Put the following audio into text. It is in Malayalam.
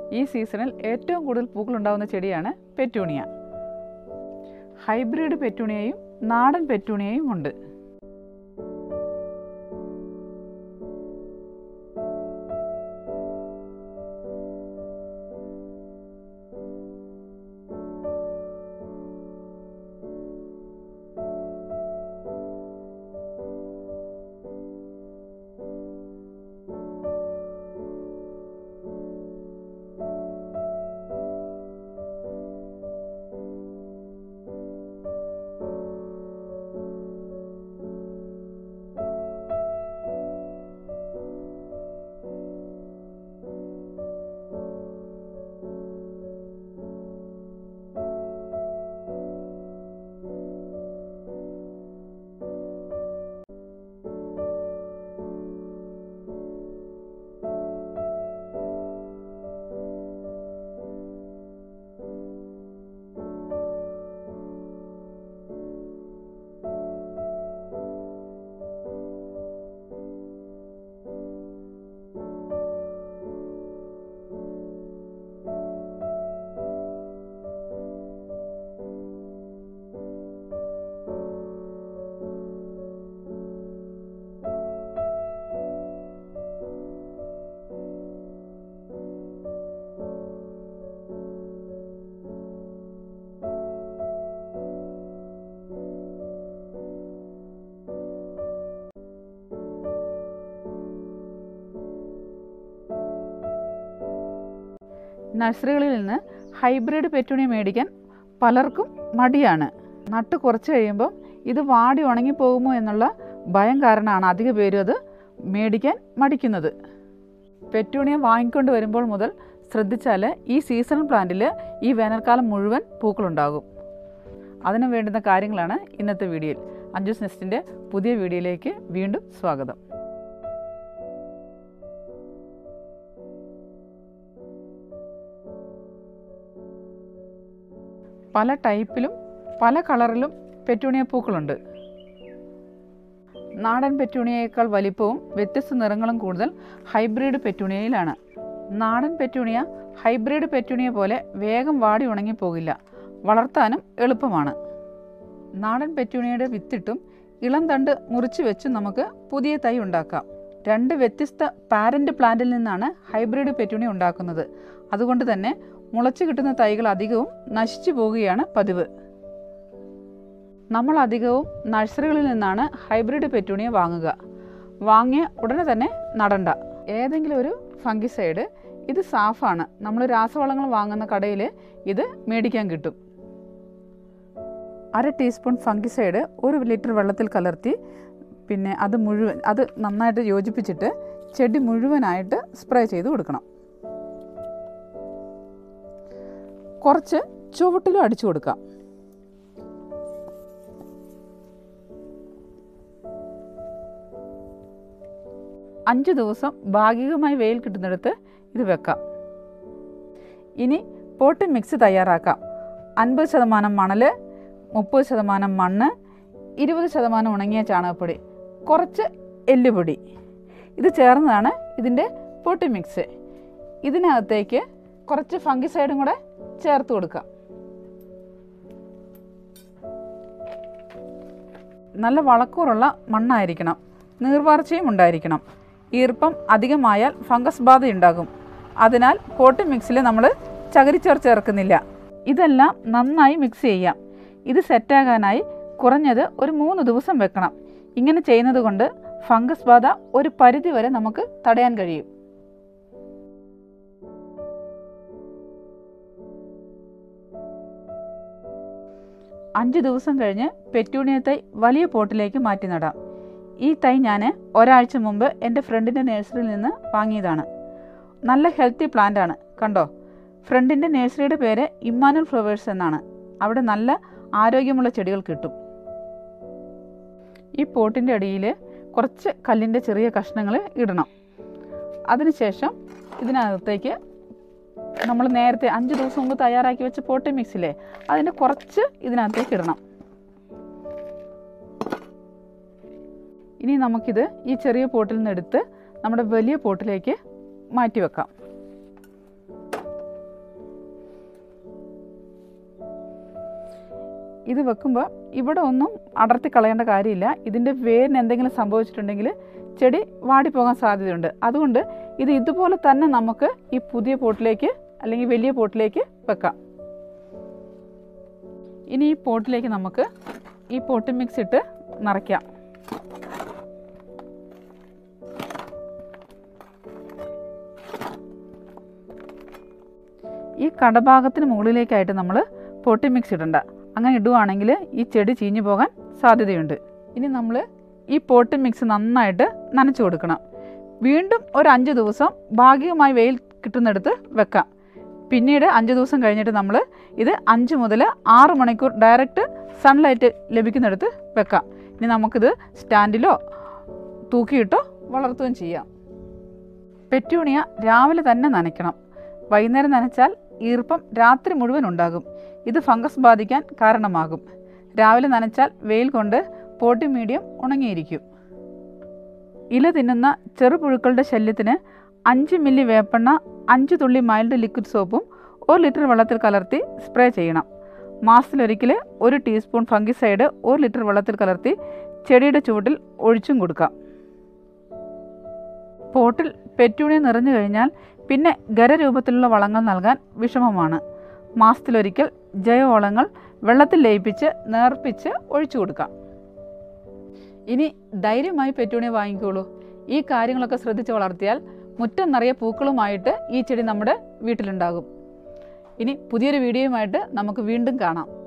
ഈ സീസണിൽ ഏറ്റവും കൂടുതൽ പൂക്കളുണ്ടാകുന്ന ചെടിയാണ് പെറ്റൂണിയ ഹൈബ്രിഡ് പെറ്റൂണിയയും നാടൻ പെറ്റൂണിയയും ഉണ്ട് നഴ്സറികളിൽ നിന്ന് ഹൈബ്രിഡ് പെറ്റൂണിയ മേടിക്കാൻ പലർക്കും മടിയാണ് നട്ട് കുറച്ച് കഴിയുമ്പം ഇത് വാടി ഉണങ്ങിപ്പോകുമോ എന്നുള്ള ഭയം കാരണമാണ് അധിക പേരും അത് മേടിക്കാൻ മടിക്കുന്നത് പെറ്റൂണിയ വാങ്ങിക്കൊണ്ട് വരുമ്പോൾ മുതൽ ശ്രദ്ധിച്ചാൽ ഈ സീസണൽ പ്ലാന്റിൽ ഈ വേനൽക്കാലം മുഴുവൻ പൂക്കളുണ്ടാകും അതിന് വേണ്ടുന്ന കാര്യങ്ങളാണ് ഇന്നത്തെ വീഡിയോയിൽ അഞ്ജൂസ് നെസ്റ്റിൻ്റെ പുതിയ വീഡിയോയിലേക്ക് വീണ്ടും സ്വാഗതം പല ടൈപ്പിലും പല കളറിലും പെറ്റൂണിയ പൂക്കളുണ്ട് നാടൻ പെറ്റൂണിയയേക്കാൾ വലിപ്പവും വ്യത്യസ്ത നിറങ്ങളും കൂടുതൽ ഹൈബ്രിഡ് പെറ്റൂണിയയിലാണ് നാടൻ പെറ്റൂണിയ ഹൈബ്രിഡ് പെറ്റൂണിയ പോലെ വേഗം വാടി ഉണങ്ങിപ്പോകില്ല വളർത്താനും എളുപ്പമാണ് നാടൻ പെറ്റൂണിയയുടെ വിത്തിട്ടും ഇളം തണ്ട് മുറിച്ച് വെച്ചും നമുക്ക് പുതിയ തൈ ഉണ്ടാക്കാം രണ്ട് വ്യത്യസ്ത പാരന്റ് പ്ലാന്റിൽ നിന്നാണ് ഹൈബ്രിഡ് പെറ്റൂണിയ ഉണ്ടാക്കുന്നത് അതുകൊണ്ട് തന്നെ മുളച്ചു കിട്ടുന്ന തൈകൾ അധികവും നശിച്ചു പോവുകയാണ് പതിവ് നമ്മൾ അധികവും നഴ്സറികളിൽ നിന്നാണ് ഹൈബ്രിഡ് പെറ്റൂണിയ വാങ്ങുക വാങ്ങിയ ഉടനെ തന്നെ നടണ്ട ഏതെങ്കിലും ഒരു ഫംഗിസൈഡ് ഇത് സാഫാണ് നമ്മൾ രാസവളങ്ങൾ വാങ്ങുന്ന കടയിൽ ഇത് മേടിക്കാൻ കിട്ടും അര ടീസ്പൂൺ ഫംഗിസൈഡ് ഒരു ലിറ്റർ വെള്ളത്തിൽ കലർത്തി പിന്നെ അത് മുഴുവൻ അത് നന്നായിട്ട് യോജിപ്പിച്ചിട്ട് ചെടി മുഴുവനായിട്ട് സ്പ്രേ ചെയ്ത് കൊടുക്കണം കുറച്ച് ചുവട്ടിലും അടിച്ചു കൊടുക്കാം അഞ്ച് ദിവസം ഭാഗികമായി വെയിൽ കിട്ടുന്നിടത്ത് ഇത് വെക്കാം ഇനി പോട്ട് മിക്സ് തയ്യാറാക്കാം അൻപത് ശതമാനം മണൽ മുപ്പത് ശതമാനം മണ്ണ് ഇരുപത് ശതമാനം ഉണങ്ങിയ ചാണകപ്പൊടി കുറച്ച് എല്ലുപൊടി ഇത് ചേർന്നതാണ് ഇതിൻ്റെ പോട്ട് മിക്സ് ഇതിനകത്തേക്ക് കുറച്ച് ഫംഗിസൈഡും കൂടെ ചേർത്ത് കൊടുക്കാം നല്ല വളക്കൂറുള്ള മണ്ണായിരിക്കണം നീർവാർച്ചയും ഉണ്ടായിരിക്കണം ഈർപ്പം അധികമായാൽ ഫംഗസ് ബാധ ഉണ്ടാകും അതിനാൽ പോട്ട് മിക്സിൽ നമ്മൾ ചകിരിച്ചോർ ചേർക്കുന്നില്ല ഇതെല്ലാം നന്നായി മിക്സ് ചെയ്യാം ഇത് സെറ്റാകാനായി കുറഞ്ഞത് ഒരു മൂന്ന് ദിവസം വെക്കണം ഇങ്ങനെ ചെയ്യുന്നത് കൊണ്ട് ഫംഗസ് ബാധ ഒരു പരിധി വരെ നമുക്ക് തടയാൻ കഴിയും അഞ്ച് ദിവസം കഴിഞ്ഞ് പെറ്റൂണിയ തൈ വലിയ പോട്ടിലേക്ക് മാറ്റി നടാം ഈ തൈ ഞാൻ ഒരാഴ്ച മുമ്പ് എൻ്റെ ഫ്രണ്ടിൻ്റെ നഴ്സറിയിൽ നിന്ന് വാങ്ങിയതാണ് നല്ല ഹെൽത്തി പ്ലാന്റ് ആണ് കണ്ടോ ഫ്രണ്ടിൻ്റെ നഴ്സറിയുടെ പേര് ഇമ്മാനുൽ ഫ്ലവേഴ്സ് എന്നാണ് അവിടെ നല്ല ആരോഗ്യമുള്ള ചെടികൾ കിട്ടും ഈ പോട്ടിൻ്റെ അടിയിൽ കുറച്ച് കല്ലിൻ്റെ ചെറിയ കഷ്ണങ്ങൾ ഇടണം അതിനുശേഷം ഇതിനകത്തേക്ക് നമ്മൾ നേരത്തെ അഞ്ച് ദിവസം മുമ്പ് തയ്യാറാക്കി വെച്ച പോട്ടി മിക്സില്ലേ അതിൻ്റെ കുറച്ച് ഇതിനകത്തേക്ക് ഇടണം ഇനി നമുക്കിത് ഈ ചെറിയ പോട്ടിൽ നിന്ന് എടുത്ത് നമ്മുടെ വലിയ പോട്ടിലേക്ക് മാറ്റി വെക്കാം ഇത് വെക്കുമ്പോൾ ഇവിടെ ഒന്നും അടർത്തി കളയേണ്ട കാര്യമില്ല ഇതിൻ്റെ വേരിന് എന്തെങ്കിലും സംഭവിച്ചിട്ടുണ്ടെങ്കിൽ ചെടി വാടിപ്പോകാൻ സാധ്യതയുണ്ട് അതുകൊണ്ട് ഇത് ഇതുപോലെ തന്നെ നമുക്ക് ഈ പുതിയ പോട്ടിലേക്ക് അല്ലെങ്കിൽ വലിയ പോട്ടിലേക്ക് വെക്കാം ഇനി ഈ പോട്ടിലേക്ക് നമുക്ക് ഈ പോട്ട് മിക്സ് ഇട്ട് നിറയ്ക്കാം ഈ കടഭാഗത്തിന് മുകളിലേക്കായിട്ട് നമ്മൾ പൊട്ടി മിക്സ് ഇടണ്ട അങ്ങനെ ഇടുവാണെങ്കിൽ ഈ ചെടി ചീഞ്ഞു പോകാൻ സാധ്യതയുണ്ട് ഇനി നമ്മൾ ഈ പോട്ടി മിക്സ് നന്നായിട്ട് നനച്ചു കൊടുക്കണം വീണ്ടും ഒരു അഞ്ച് ദിവസം ഭാഗികമായി വെയിൽ കിട്ടുന്നിടത്ത് വെക്കാം പിന്നീട് അഞ്ച് ദിവസം കഴിഞ്ഞിട്ട് നമ്മൾ ഇത് അഞ്ച് മുതൽ ആറ് മണിക്കൂർ ഡയറക്റ്റ് സൺലൈറ്റ് ലഭിക്കുന്നിടത്ത് വെക്കാം ഇനി നമുക്കിത് സ്റ്റാൻഡിലോ തൂക്കിയിട്ടോ വളർത്തുകയും ചെയ്യാം പെറ്റൂണിയ രാവിലെ തന്നെ നനയ്ക്കണം വൈകുന്നേരം നനച്ചാൽ ഈർപ്പം രാത്രി മുഴുവൻ ഉണ്ടാകും ഇത് ഫംഗസ് ബാധിക്കാൻ കാരണമാകും രാവിലെ നനച്ചാൽ വെയിൽ കൊണ്ട് പോട്ടി മീഡിയം ഉണങ്ങിയിരിക്കും ഇല തിന്നുന്ന ചെറുപുഴുക്കളുടെ ശല്യത്തിന് അഞ്ച് മില്ലി വേപ്പെണ്ണ അഞ്ച് തുള്ളി മൈൽഡ് ലിക്വിഡ് സോപ്പും ഒരു ലിറ്റർ വെള്ളത്തിൽ കലർത്തി സ്പ്രേ ചെയ്യണം മാസത്തിലൊരിക്കൽ ഒരു ടീസ്പൂൺ ഫംഗിസൈഡ് ഒരു ലിറ്റർ വെള്ളത്തിൽ കലർത്തി ചെടിയുടെ ചുവട്ടിൽ ഒഴിച്ചും കൊടുക്കാം പോട്ടിൽ പെറ്റൂണി നിറഞ്ഞു കഴിഞ്ഞാൽ പിന്നെ ഖരരൂപത്തിലുള്ള വളങ്ങൾ നൽകാൻ വിഷമമാണ് മാസത്തിലൊരിക്കൽ ജൈവവളങ്ങൾ വെള്ളത്തിൽ ലയിപ്പിച്ച് നേർപ്പിച്ച് ഒഴിച്ചു കൊടുക്കാം ഇനി ധൈര്യമായി പെറ്റൂണി വാങ്ങിക്കോളൂ ഈ കാര്യങ്ങളൊക്കെ ശ്രദ്ധിച്ച് വളർത്തിയാൽ മുറ്റം നിറയെ പൂക്കളുമായിട്ട് ഈ ചെടി നമ്മുടെ വീട്ടിലുണ്ടാകും ഇനി പുതിയൊരു വീഡിയോയുമായിട്ട് നമുക്ക് വീണ്ടും കാണാം